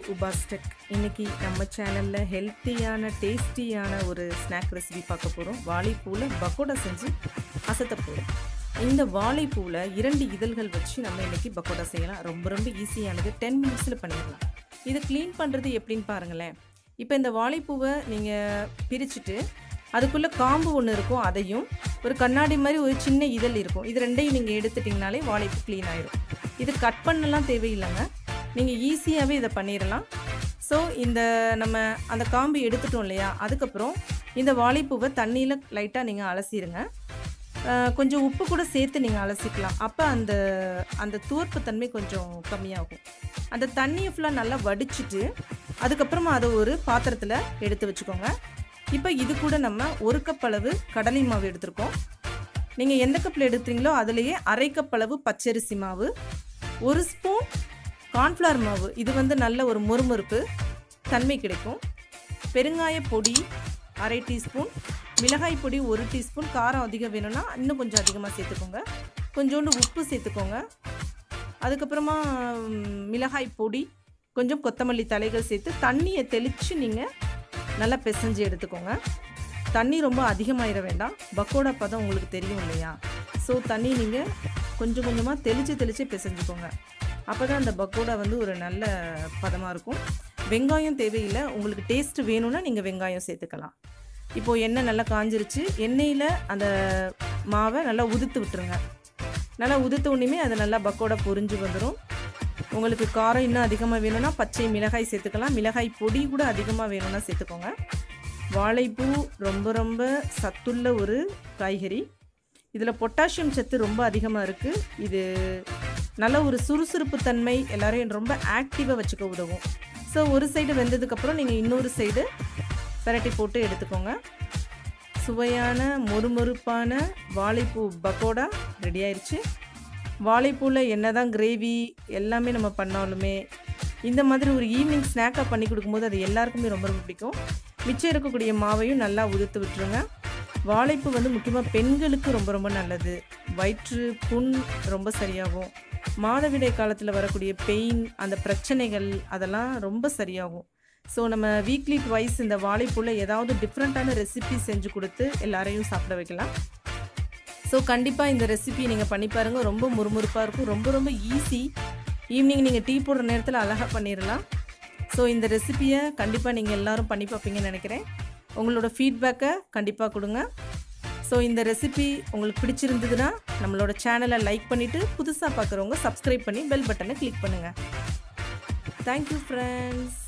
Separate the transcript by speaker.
Speaker 1: உபாஸ்டெக் இன்னைக்கு நம்ம சேனலில் ஹெல்த்தியான டேஸ்டியான ஒரு ஸ்நாக் ரெசிபி பார்க்க போகிறோம் வாழைப்பூவில் பக்கோடா செஞ்சு அசத்த போகிறோம் இந்த வாழைப்பூவில் இரண்டு இதழ்கள் வச்சு நம்ம இன்னைக்கு பக்கோடா செய்யலாம் ரொம்ப ரொம்ப ஈஸியானது டென் மினிட்ஸில் பண்ணிடலாம் இதை க்ளீன் பண்ணுறது எப்படின்னு பாருங்களேன் இப்போ இந்த வாழைப்பூவை நீங்கள் பிரிச்சுட்டு அதுக்குள்ளே காம்பு ஒன்று இருக்கும் அதையும் ஒரு கண்ணாடி மாதிரி ஒரு சின்ன இதழ் இருக்கும் இது ரெண்டையும் நீங்கள் எடுத்துட்டிங்கனாலே வாழைப்பூ க்ளீன் ஆயிரும் இது கட் பண்ணலாம் தேவையில்லைங்க நீங்கள் ஈஸியாகவே இதை பண்ணிடலாம் ஸோ இந்த நம்ம அந்த காம்பு எடுத்துட்டோம் இல்லையா அதுக்கப்புறம் இந்த வாழைப்பூவை தண்ணியில் லைட்டாக நீங்கள் அலசிடுங்க அஹ் கொஞ்சம் உப்பு கூட சேர்த்து நீங்கள் அலசிக்கலாம் அப்போ அந்த அந்த துவர்ப்பு தன்மை கொஞ்சம் கம்மியாகும் அந்த தண்ணியை ஃபுல்லாக நல்லா வடிச்சிட்டு அதுக்கப்புறமா அதை ஒரு பாத்திரத்தில் எடுத்து வச்சுக்கோங்க இப்போ இது கூட நம்ம ஒரு கப் அளவு கடலை மாவு எடுத்திருக்கோம் நீங்கள் எந்த கப்பில் எடுத்தீங்களோ அதுலேயே அரை கப் அளவு பச்சரிசி மாவு ஒரு ஸ்பூன் கார்ன்ஃப்ளவர் மாவு இது வந்து நல்ல ஒரு மொறுமொறுப்பு தன்மை கிடைக்கும் பெருங்காய பொடி அரை டீஸ்பூன் மிளகாய் பொடி ஒரு டீஸ்பூன் காரம் அதிகம் வேணும்னா இன்னும் கொஞ்சம் அதிகமாக சேர்த்துக்கோங்க கொஞ்சோண்டு உப்பு சேர்த்துக்கோங்க அதுக்கப்புறமா ம், மிளகாய் பொடி கொஞ்சம் கொத்தமல்லி தலைகள் சேர்த்து தண்ணியை தெளித்து நீங்கள் நல்லா பிசைஞ்சு எடுத்துக்கோங்க தண்ணி ரொம்ப அதிகமாயிட வேண்டாம் பக்கோடா பதம் உங்களுக்கு தெரியும் இல்லையா ஸோ தண்ணி நீங்கள் கொஞ்சம் கொஞ்சமாக தெளித்து தெளித்து பிசைஞ்சுக்கோங்க அப்போ தான் அந்த பக்கோடா வந்து ஒரு நல்ல பதமாக இருக்கும் வெங்காயம் தேவையில்லை உங்களுக்கு டேஸ்ட் வேணும்னா நீங்கள் வெங்காயம் சேர்த்துக்கலாம் இப்போது எண்ணெய் நல்லா காஞ்சிருச்சு எண்ணெயில் அந்த மாவை நல்லா உதுத்து விட்டுருங்க நல்லா உதுத்த உடனே அது நல்லா பக்கோடா பொரிஞ்சு வந்துடும் உங்களுக்கு காரம் இன்னும் அதிகமாக வேணும்னா பச்சை மிளகாய் சேர்த்துக்கலாம் மிளகாய் பொடி கூட அதிகமாக வேணும்னா சேர்த்துக்கோங்க வாழைப்பூ ரொம்ப ரொம்ப சத்துள்ள ஒரு காய்கறி இதில் பொட்டாசியம் சத்து ரொம்ப அதிகமாக இருக்குது இது நல்ல ஒரு சுறுசுறுப்பு தன்மை எல்லாரையும் ரொம்ப ஆக்டிவாக வச்சுக்க உதவும் ஸோ ஒரு சைடு வெந்ததுக்கப்புறம் நீங்கள் இன்னொரு சைடு பெரட்டி போட்டு எடுத்துக்கோங்க சுவையான மொறுமொறுப்பான வாழைப்பூ பக்கோடா ரெடி ஆயிருச்சு வாழைப்பூவில் என்ன தான் கிரேவி எல்லாமே நம்ம பண்ணாலுமே இந்த மாதிரி ஒரு ஈவினிங் ஸ்நாக்காக பண்ணி கொடுக்கும்போது அது எல்லாருக்குமே ரொம்ப ரொம்ப பிடிக்கும் மிச்சம் இருக்கக்கூடிய மாவையும் நல்லா உதுத்து விட்டுருங்க வாழைப்பூ வந்து முக்கியமாக பெண்களுக்கு ரொம்ப ரொம்ப நல்லது வயிற்று புண் ரொம்ப சரியாகும் மாதவிடாய் காலத்தில் வரக்கூடிய பெயின் அந்த பிரச்சனைகள் அதெல்லாம் ரொம்ப சரியாகும் ஸோ நம்ம வீக்லி ட்வைஸ் இந்த வாழைப்பூவில் ஏதாவது டிஃப்ரெண்ட்டான ரெசிபி செஞ்சு கொடுத்து எல்லாரையும் சாப்பிட வைக்கலாம் ஸோ கண்டிப்பாக இந்த ரெசிபி நீங்கள் பண்ணி பாருங்கள் ரொம்ப முறுமுறுப்பாக இருக்கும் ரொம்ப ரொம்ப ஈஸி ஈவினிங் நீங்கள் டீ போடுற நேரத்தில் அழகாக பண்ணிடலாம் ஸோ இந்த ரெசிபியை கண்டிப்பாக நீங்கள் எல்லாரும் பண்ணி பார்ப்பீங்கன்னு நினைக்கிறேன் உங்களோட ஃபீட்பேக்கை கண்டிப்பாக கொடுங்க ஸோ இந்த ரெசிபி உங்களுக்கு பிடிச்சிருந்ததுன்னா நம்மளோட சேனலை லைக் பண்ணிவிட்டு புதுசாக பார்க்குறவங்க சப்ஸ்கிரைப் பண்ணி பெல் பட்டனை கிளிக் பண்ணுங்கள் தேங்க்யூ ஃப்ரெண்ட்ஸ்